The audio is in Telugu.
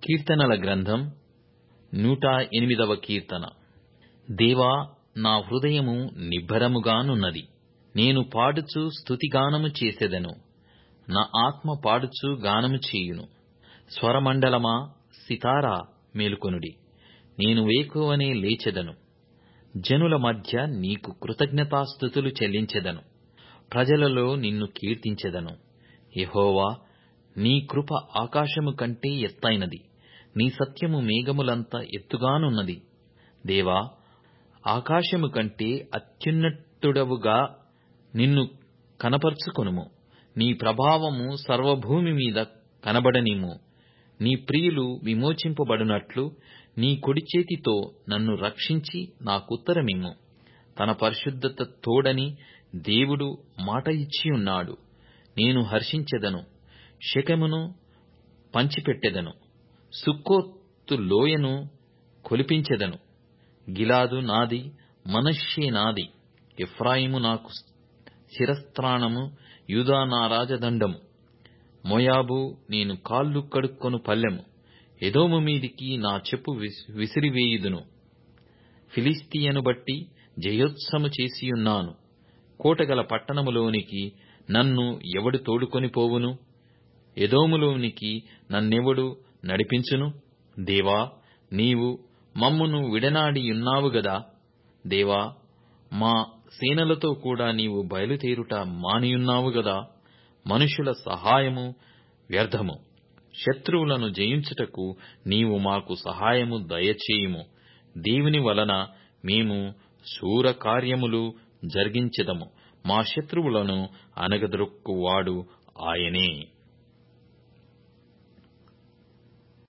కీర్తనల గ్రంథం నూట ఎనిమిదవ కీర్తన దేవా నా హృదయము నిబ్బరముగానున్నది నేను పాడుచు స్తుతిగానము చేసెదను నా ఆత్మ పాడుచు గానము చేయును స్వరమండలమా సితారా మేలుకొనుడి నేను వేకువనే లేచెదను జనుల మధ్య నీకు కృతజ్ఞతాస్థుతులు చెల్లించెదను ప్రజలలో నిన్ను కీర్తించెదను యెహోవా నీ కృప ఆకాశము కంటే ఎత్తైనది నీ సత్యము మేఘములంత ఎత్తుగానున్నది దేవా ఆకాశము కంటే అత్యున్నతుడవుగా నిన్ను కనపరచుకొనుము నీ ప్రభావము సర్వభూమి మీద కనబడనిమ్ము నీ ప్రియులు విమోచింపబడునట్లు నీ కుడిచేతితో నన్ను రక్షించి నాకుత్తరమిమ్ము తన పరిశుద్ధత తోడని దేవుడు మాట ఇచ్చియున్నాడు నేను హర్షించెదను షెకెమును పంచిపెట్టెదను సుక్కోతు లోయను కొలిపించెదను గిలాదు నాది మనష్షే నాది ఎఫ్రాయిము నాకు శిరస్త్రాణము యూదా నా రాజదండము మోయాబు నేను కాళ్ళు కడుక్కొను పల్లెము ఎదోము మీదికి నా చెప్పు విసిరివేయుదును ఫిలిస్తీయను బట్టి జయోత్సము చేసియున్నాను కోటగల పట్టణములోనికి నన్ను ఎవడు తోడుకొని పోవును ఎదోములోనికి నన్నెవడు నడిపించును దేవా నీవు మమ్మును విడనాడియున్నావు గదా దేవా మా సేనలతో కూడా నీవు బయలుదేరుట మానియున్నావు గదా మనుషుల సహాయము వ్యర్థము శత్రువులను జయించుటకు నీవు మాకు సహాయము దయచేయుము దేవుని వలన మేము శూర కార్యములు జరిగించెదము మా శత్రువులను అనగదొక్కువాడు ఆయనే